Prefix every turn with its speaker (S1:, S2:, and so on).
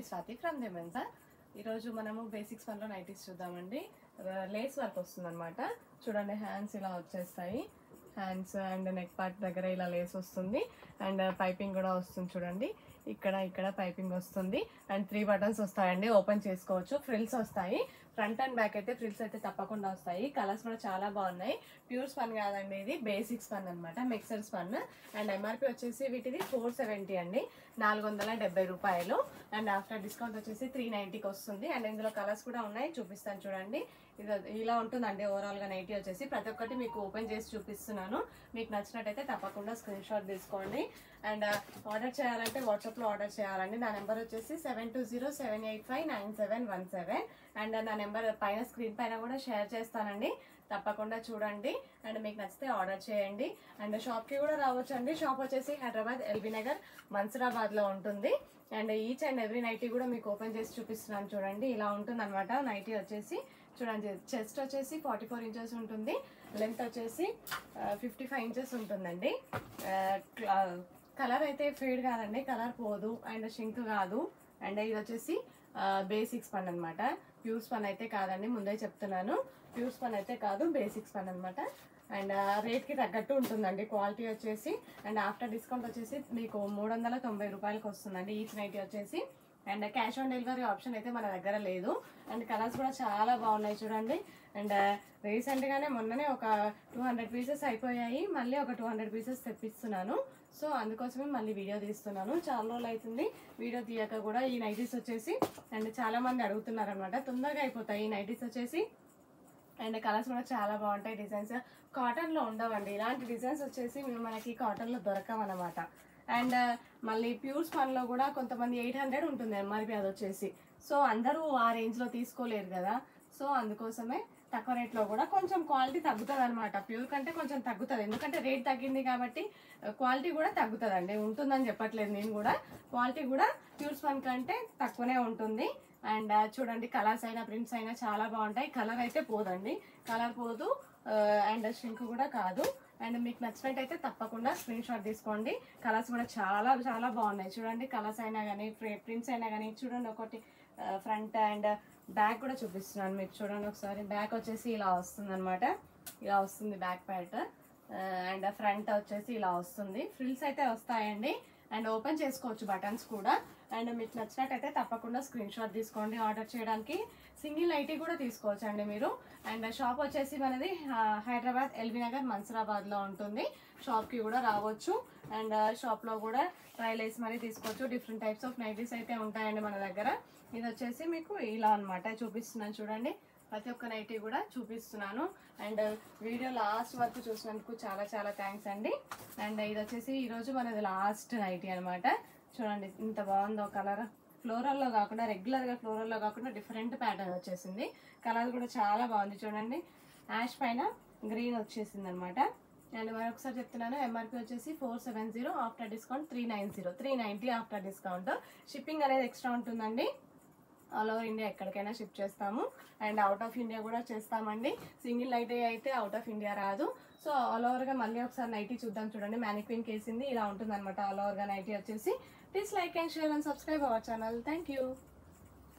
S1: Swathi from దెమెన్సా ఈరోజు మనము basics వన్లో నైటీస్ చూద్దామండి లేస్ వర్క్ వస్తుంది అనమాట చూడండి హ్యాండ్స్ ఇలా వచ్చేస్తాయి హ్యాండ్స్ అండ్ నెక్ పార్ట్ దగ్గర ఇలా లేస్ వస్తుంది అండ్ పైపింగ్ కూడా వస్తుంది చూడండి ఇక్కడ ఇక్కడ పైపింగ్ వస్తుంది అండ్ త్రీ బటన్స్ వస్తాయండి ఓపెన్ చేసుకోవచ్చు ఫ్రిల్స్ వస్తాయి ఫ్రంట్ అండ్ బ్యాక్ అయితే ఫ్రిల్స్ అయితే తప్పకుండా వస్తాయి కలర్స్ కూడా చాలా బాగున్నాయి ప్యూర్ స్పన్ కాదండి ఇది బేసిక్ స్పన్ అనమాట మిక్సర్ స్పన్ అండ్ ఎంఆర్పి వచ్చేసి వీటిది ఫోర్ సెవెంటీ అండి నాలుగు వందల డెబ్బై రూపాయలు అండ్ ఆఫ్టర్ డిస్కౌంట్ వచ్చేసి త్రీ నైంటీకి వస్తుంది అండ్ ఇందులో కలర్స్ కూడా ఉన్నాయి చూపిస్తాను చూడండి ఇది ఇలా ఉంటుందండి ఓవరాల్గా నైటీ వచ్చేసి ప్రతి ఒక్కటి మీకు ఓపెన్ చేసి చూపిస్తున్నాను మీకు నచ్చినట్టయితే తప్పకుండా స్క్రీన్ షాట్ తీసుకోండి అండ్ ఆర్డర్ చేయాలంటే వాట్సాప్లో ఆర్డర్ చేయాలండి నా నెంబర్ వచ్చేసి seven two zero seven eight five nine seven one seven and నా నెంబర్ పైన స్క్రీన్ పైన కూడా షేర్ చేస్తానండి తప్పకుండా చూడండి అండ్ మీకు నచ్చితే ఆర్డర్ చేయండి అండ్ షాప్కి కూడా రావచ్చు అండి షాప్ వచ్చేసి హైదరాబాద్ ఎల్బీ నగర్ మన్సరాబాద్లో ఉంటుంది and each and every nighty కూడా మీకు ఓపెన్ చేసి చూపిస్తున్నాను చూడండి ఇలా ఉంటుంది అనమాట నైటీ వచ్చేసి చూడండి చెస్ట్ వచ్చేసి ఫార్టీ ఫోర్ ఇంచెస్ ఉంటుంది లెంత్ వచ్చేసి ఫిఫ్టీ ఫైవ్ ఇంచెస్ ఉంటుందండి కలర్ అయితే ఫేడ్ కాదండి కలర్ పోదు అండ్ షింక్ కాదు అండ్ ఇది వచ్చేసి బేసిక్స్ పన్ అనమాట ప్యూర్ స్పన్ అయితే కాదండి ముందే చెప్తున్నాను ప్యూర్ స్పన్ అయితే కాదు బేసిక్స్ పన్ అనమాట అండ్ రేట్కి తగ్గట్టు ఉంటుందండి క్వాలిటీ వచ్చేసి అండ్ ఆఫ్టర్ డిస్కౌంట్ వచ్చేసి మీకు మూడు వందల తొంభై రూపాయలకి వస్తుందండి ఈచ్ నైటీ వచ్చేసి and cash on delivery option అయితే మన దగ్గర లేదు అండ్ కలర్స్ కూడా చాలా బాగున్నాయి చూడండి అండ్ రీసెంట్గానే మొన్ననే ఒక టూ హండ్రెడ్ పీసెస్ అయిపోయాయి మళ్ళీ ఒక టూ హండ్రెడ్ పీసెస్ తెప్పిస్తున్నాను సో అందుకోసమే మళ్ళీ వీడియో తీస్తున్నాను చాలా రోజులు అవుతుంది వీడియో తీయక కూడా ఈ నైటీస్ వచ్చేసి అండ్ చాలా మంది అడుగుతున్నారు అనమాట తొందరగా అయిపోతాయి ఈ నైటీస్ వచ్చేసి అండ్ కలర్స్ కూడా చాలా బాగుంటాయి డిజైన్స్ కాటన్లో ఉండవండి ఇలాంటి డిజైన్స్ వచ్చేసి మనకి కాటన్లో దొరకవన్నమాట అండ్ మళ్ళీ ప్యూర్ స్పన్లో కూడా కొంతమంది ఎయిట్ హండ్రెడ్ ఉంటుంది ఎంఆర్పి అది వచ్చేసి సో అందరూ ఆ రేంజ్లో తీసుకోలేరు కదా సో అందుకోసమే తక్కువ రేట్లో కూడా కొంచెం క్వాలిటీ తగ్గుతుంది అనమాట ప్యూర్ కంటే కొంచెం తగ్గుతుంది ఎందుకంటే రేట్ తగ్గింది కాబట్టి క్వాలిటీ కూడా తగ్గుతుందండి ఉంటుందని చెప్పట్లేదు నేను కూడా క్వాలిటీ కూడా ప్యూర్ స్పన్ కంటే తక్కువనే ఉంటుంది అండ్ చూడండి కలర్స్ అయినా ప్రింట్స్ అయినా చాలా బాగుంటాయి కలర్ అయితే పోదండి కలర్ పోదు అండ్ షింక్ కూడా కాదు అండ్ మీకు నచ్చినట్టయితే తప్పకుండా స్క్రీన్ షాట్ తీసుకోండి కలర్స్ కూడా చాలా చాలా బాగున్నాయి చూడండి కలర్స్ అయినా కానీ ప్రింట్స్ అయినా కానీ చూడండి ఒకటి ఫ్రంట్ అండ్ బ్యాక్ కూడా చూపిస్తున్నాను మీకు చూడండి ఒకసారి బ్యాక్ వచ్చేసి ఇలా వస్తుంది అనమాట ఇలా వస్తుంది బ్యాక్ ప్యాట్ అండ్ ఫ్రంట్ వచ్చేసి ఇలా వస్తుంది ఫ్రిల్స్ అయితే వస్తాయండి అండ్ ఓపెన్ చేసుకోవచ్చు బటన్స్ కూడా అండ్ మీకు నచ్చినట్టయితే తప్పకుండా స్క్రీన్ షాట్ తీసుకోండి ఆర్డర్ చేయడానికి సింగిల్ ఐటీ కూడా తీసుకోవచ్చు అండి మీరు అండ్ షాప్ వచ్చేసి మనది హైదరాబాద్ ఎల్బీ నగర్ మన్సరాబాద్లో ఉంటుంది షాప్కి కూడా రావచ్చు అండ్ షాప్లో కూడా ట్రైల్ వేసి మరీ తీసుకోవచ్చు డిఫరెంట్ టైప్స్ ఆఫ్ నైటీస్ అయితే ఉంటాయండి మన దగ్గర ఇది వచ్చేసి మీకు ఇలా అనమాట చూపిస్తున్నాను చూడండి ప్రతి ఒక్క నైటీ కూడా చూపిస్తున్నాను అండ్ వీడియో లాస్ట్ వరకు చూసినందుకు చాలా చాలా థ్యాంక్స్ అండి అండ్ ఇది వచ్చేసి ఈరోజు మనది లాస్ట్ నైటీ అనమాట చూడండి ఇంత బాగుందో కలర్ ఫ్లోరల్లో కాకుండా రెగ్యులర్గా ఫ్లోరల్లో కాకుండా డిఫరెంట్ ప్యాటర్న్ వచ్చేసింది కలర్ కూడా చాలా బాగుంది చూడండి యాష్ పైన గ్రీన్ వచ్చేసింది అనమాట అండ్ మరొకసారి చెప్తున్నాను ఎంఆర్పి వచ్చేసి four seven zero after discount three nine zero three ninety after discount shipping అనేది ఎక్స్ట్రా ఉంటుందండి ఆల్ ఓవర్ ఇండియా ఎక్కడికైనా షిప్ చేస్తాము అండ్ అవుట్ ఆఫ్ ఇండియా కూడా చేస్తామండి సింగిల్ నైటీ అయితే అవుట్ ఆఫ్ ఇండియా రాదు సో ఆల్ ఓవర్గా మళ్ళీ ఒకసారి నైటీ చూద్దాం చూడండి మ్యానిక్విన్ కేసింది ఇలా ఉంటుంది అనమాట ఆల్ ఓవర్గా నైటీ వచ్చేసి please like and share and subscribe our channel thank you